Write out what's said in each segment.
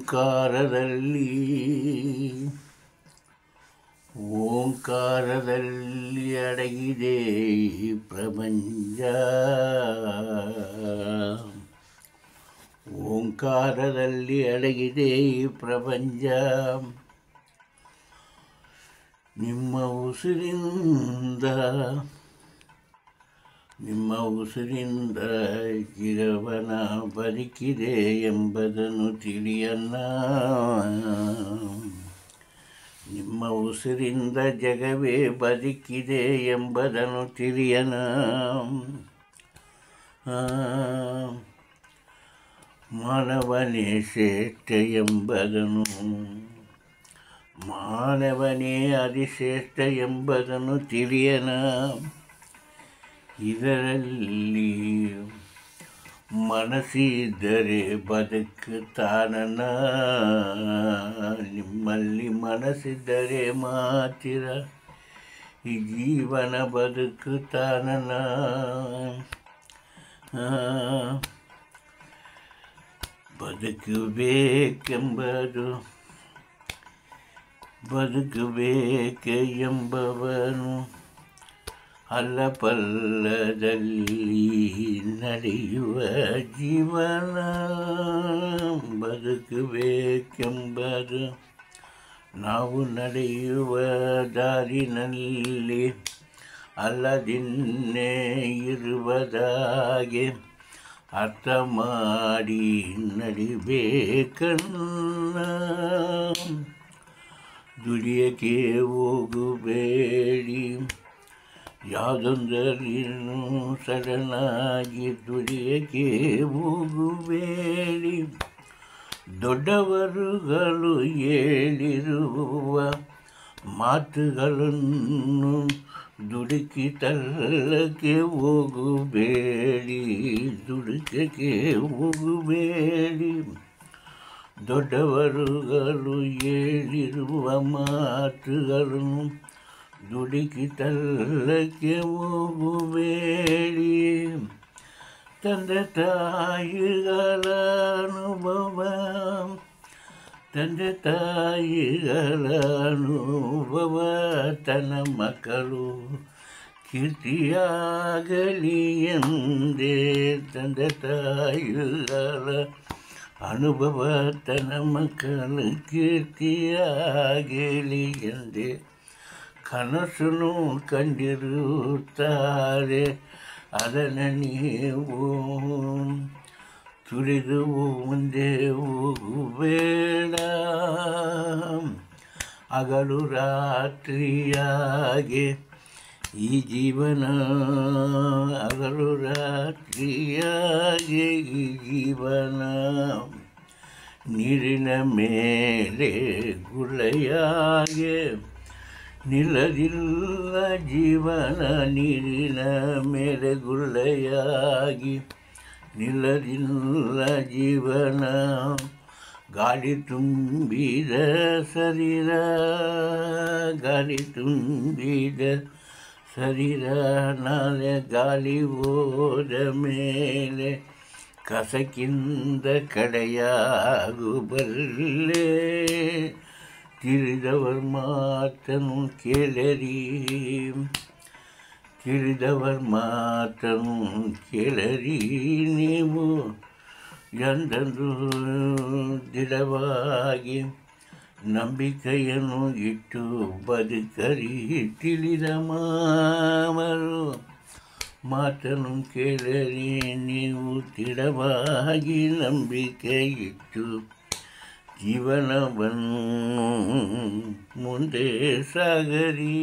ಓಂಕಾರದಲ್ಲಿ ಓಂಕಾರದಲ್ಲಿ ಅಡಗಿದೆ ಈ ಪ್ರಪಂಚ ಓಂಕಾರದಲ್ಲಿ ಅಡಗಿದೆ ಈ ಪ್ರಪಂಚ ನಿಮ್ಮ ಉಸಿರಿಂದ ನಿಮ್ಮ ಉಸಿರಿಂದ ಜೀವನ ಬದುಕಿದೆ ಎಂಬುದನ್ನು ತಿಳಿಯನ್ನ ನಿಮ್ಮ ಉಸಿರಿಂದ ಜಗವೇ ಬದುಕಿದೆ ಎಂಬುದನ್ನು ತಿಳಿಯನ ಆ, ಮಾನವನೇ ಶ್ರೇಷ್ಠ ಎಂಬುದನ್ನು ಮಾನವನೇ ಅತಿಶ್ರೇಷ್ಠ ಎಂಬುದನ್ನು ತಿಳಿಯನ ಇದರಲ್ಲಿ ಮನಸ್ಸಿದ್ದರೆ ಬದುಕುತ್ತಾನನ ನಿಮ್ಮಲ್ಲಿ ಮನಸ್ಸಿದ್ದರೆ ಮಾತಿರ ಈ ಜೀವನ ಬದುಕುತ್ತಾನನ ಆ, ಬದುಕಬೇಕೆಂಬುದು ಬದುಕಬೇಕೆ ಎಂಬವನು ಅಲ್ಲಪಲ್ಲದಲ್ಲಿ ನಡೆಯುವ ಜೀವನ ಬದುಕಬೇಕೆಂಬುದು ನಾವು ನಡೆಯುವ ದಾರಿನಲ್ಲಿ ಅಲ್ಲದಿನ್ನೇ ಇರುವುದಾಗೆ ಅರ್ಥ ಮಾಡಿ ನಡಿಬೇಕನ್ನ ದುಡಿಯಕ್ಕೆ ಹೋಗಬೇಡಿ ಯಾವುದೊಂದರಿನೂ ಸಡನ್ನಾಗಿ ದುಡಿಯಕ್ಕೆ ಹೋಗಬೇಡಿ ದೊಡ್ಡವರುಗಳು ಹೇಳಿರುವ ಮಾತುಗಳನ್ನು ದುಡುಕಿ ತಳ್ಳಕ್ಕೆ ಹೋಗಬೇಡಿ ದುಡುಕಕ್ಕೆ ಹೋಗಬೇಡಿ ದೊಡ್ಡವರುಗಳು ಹೇಳಿರುವ ಮಾತುಗಳನ್ನು ದುಡುಕಿ ತಳ್ಳಕ್ಕೆ ಹೋಗಬೇಡಿ ತಂದೆ ತಾಯಿಗಳ ಅನುಭವ ತಂದೆ ತಾಯಿಗಳ ಅನುಭವ ತನ್ನ ಮಕ್ಕಳು ಕೀರ್ತಿಯಾಗಲಿ ಎಂದೇ ತಂದೆ ತಾಯಿಗಳ ಅನುಭವ ತನ್ನ ಮಕ್ಕಳು ಕೀರ್ತಿಯಾಗಲಿ ಎಂದೇ ಕನಸನ್ನು ಕಂಡಿರುತ್ತಾರೆ ಅದನ್ನು ನೀವು ತುಳಿದು ಮುಂದೆ ಹೋಗಬೇಡ ಹಗಲು ರಾತ್ರಿಯಾಗೆ ಈ ಜೀವನ ಹಗಲು ರಾತ್ರಿಯಾಗೆ ಈ ಜೀವನ ನೀರಿನ ಮೇಲೆ ಗುಳೆಯಾಗೆ ನಿಲ್ಲದಿಲ್ಲ ಜೀವನ ನೀರಿನ ಮೇಲೆ ಗುಳ್ಳೆಯಾಗಿ ನಿಲ್ಲದಿಲ್ಲ ಜೀವನ ಗಾಳಿ ತುಂಬಿದ ಶರೀರ ಗಾಳಿ ತುಂಬಿದ ಶರೀರ ನಾಳೆ ಗಾಳಿ ಹೋದ ಮೇಲೆ ಕಸಕ್ಕಿಂದ ಕಡೆಯಾಗು ಬರಲೇ ತಿಳಿದವರ ಮಾತನ್ನು ಕೇಳರಿ ತಿಳಿದವರ ಮಾತನ್ನು ಕೇಳರಿ ನೀವು ಎಂದೆಂದು ದಿಢವಾಗಿ ನಂಬಿಕೆಯನ್ನು ಇಟ್ಟು ಬದುಕರಿ ತಿಳಿದ ಮಾಮರು ಮಾತನ್ನು ಕೇಳರಿ ನೀವು ದಿಢವಾಗಿ ನಂಬಿಕೆ ಇಟ್ಟು ಜೀವನವನ್ನು ಮುಂದೆ ಸಾಗರಿ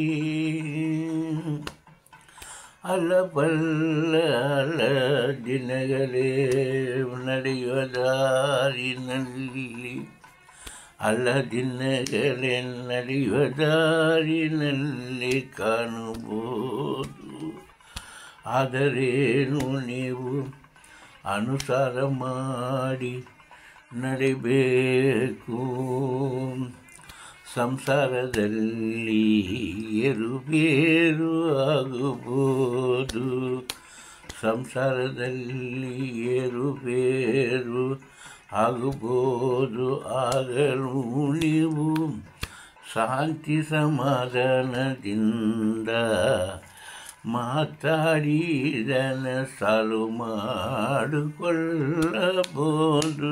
ಅಲ್ಲಬಲ್ಲ ಅಲ್ಲ ದಿನಗಳೇ ನಡೆಯುವ ದಾರಿನಲ್ಲಿ ಅಲ್ಲ ದಿನಗಳೇ ನಡೆಯುವ ದಾರಿನಲ್ಲಿ ಕಾಣಬಹುದು ಆದರೇನು ನೀವು ಅನುಸಾರ ಮಾಡಿ ನಡಿಬೇಕು ಸಂಸಾರದಲ್ಲಿ ಏರುಪೇರು ಆಗಬಹುದು ಸಂಸಾರದಲ್ಲಿ ಏರುಪೇರು ಆಗಬಹುದು ಆಗಲು ನೀವು ಶಾಂತಿ ಸಮಾಧಾನದಿಂದ ಮಾತಾಡಿದನ ಸಾಲು ಮಾಡಿಕೊಳ್ಳಬಹುದು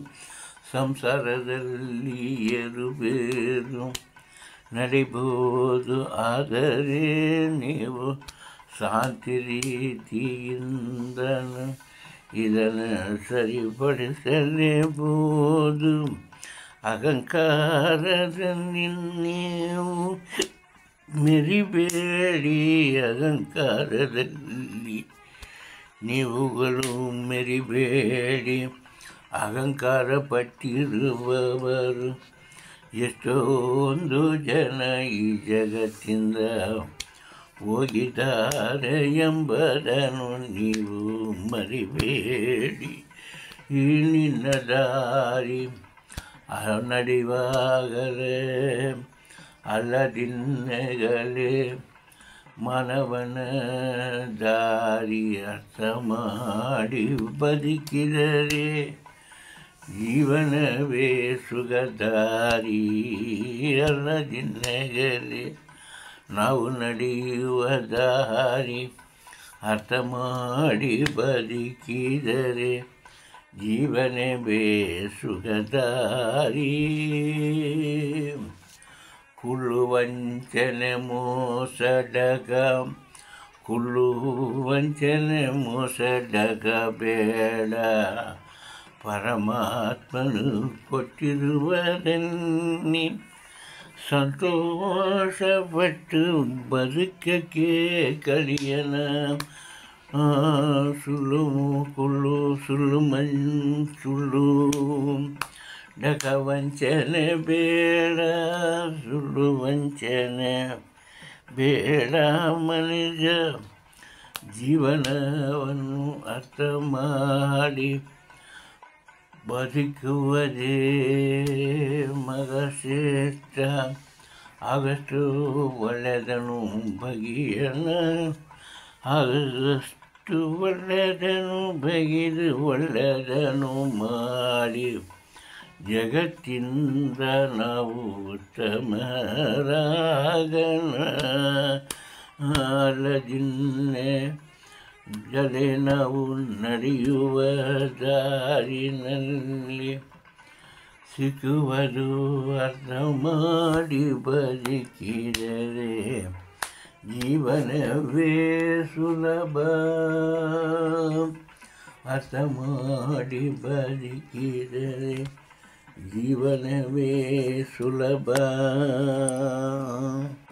ಸಂಸಾರದಲ್ಲಿ ಏರುಬೇರು ನಡಿಬೋದು ಆದರೆ ನೀವು ಶಾಂತಿ ರೀತಿಯಿಂದ ಇದನ್ನು ಸರಿಪಡಿಸಲೇಬಹುದು ಅಹಂಕಾರದಲ್ಲಿ ನೀವು ಮೆರಿಬೇಡಿ ಅಹಂಕಾರದಲ್ಲಿ ನೀವುಗಳು ಮೆರಿಬೇಡಿ ಅಹಂಕಾರ ಪಟ್ಟಿರುವವರು ಎಷ್ಟೊಂದು ಜನ ಈ ಜಗತ್ತಿಂದ ಹೋಗಿದ್ದಾರೆ ಎಂಬುದನ್ನು ನೀವು ಮರಿಬೇಡಿ ಈ ನಿನ್ನ ದಾರಿ ಆ ನಡೆಯುವಾಗಲೇ ಅಲ್ಲದಿನ್ನಗಲೇ ಮಾನವನ ದಾರಿ ಅರ್ಥ ಮಾಡಿ ಬದುಕಿದರೆ ಜೀವನವೇ ಸುಖದಾರಿ ಅಲ್ಲದಿನ್ನಗಲೇ ನಾವು ನಡೆಯುವ ದಾರಿ ಅರ್ಥ ಮಾಡಿ ಬದುಕಿದರೆ ಜೀವನೇ ಬೇಸುಗದಾರಿ ಕುಳ್ಳು ವಂಚನೆ ಮೋಸಡಗ ಕುಳ್ಳು ವಂಚನೆ ಮೋಸಡಗ ಬೇಡ ಪರಮಾತ್ಮನು ಕೊಟ್ಟಿರುವದನ್ನಿ ಸಂತೋಷಪಟ್ಟು ಬದುಕಕ್ಕೆ ಕಲಿಯನ ಆ, ಸುಳ್ಳು ಕುಳ್ಳು ಸುಳ್ಳು ಮನ್ ಸುಳ್ಳು ಡಕ ವಂಚನೆ ಬೇಡ ಸುಳ್ಳು ವಂಚನೆ ಬೇಡ ಮನುಜ ಜೀವನವನ್ನು ಅರ್ಥ ಮಾಡಿ ಬದುಕುವುದೇ ಮಗ ಶ್ರೇಷ್ಠ ಆಗಷ್ಟು ಒಳ್ಳೆಯದನು ಬಗೆಯನ ಆಗಷ್ಟು ಒಳ್ಳೆಯದನು ಬಗೆದು ಒಳ್ಳೆಯದನು ಮಾಡಿ ಜಗತ್ತಿಂದ ನಾವು ಉತ್ತಮರಾಗಣ ಅಲ್ಲದಿನ್ನೆ ಜಲೆ ನಾವು ನಡೆಯುವ ದಾರಿನಲ್ಲಿ ಸಿಕ್ಕುವುದು ಅರ್ಥ ಮಾಡಿ ಬದುಕಿದರೆ ಜೀವನವೇ ಸುಲಭ ಅರ್ಥ ಮಾಡಿ ಬದುಕಿದರೆ ಜೀವನವೇ ಸುಲಭ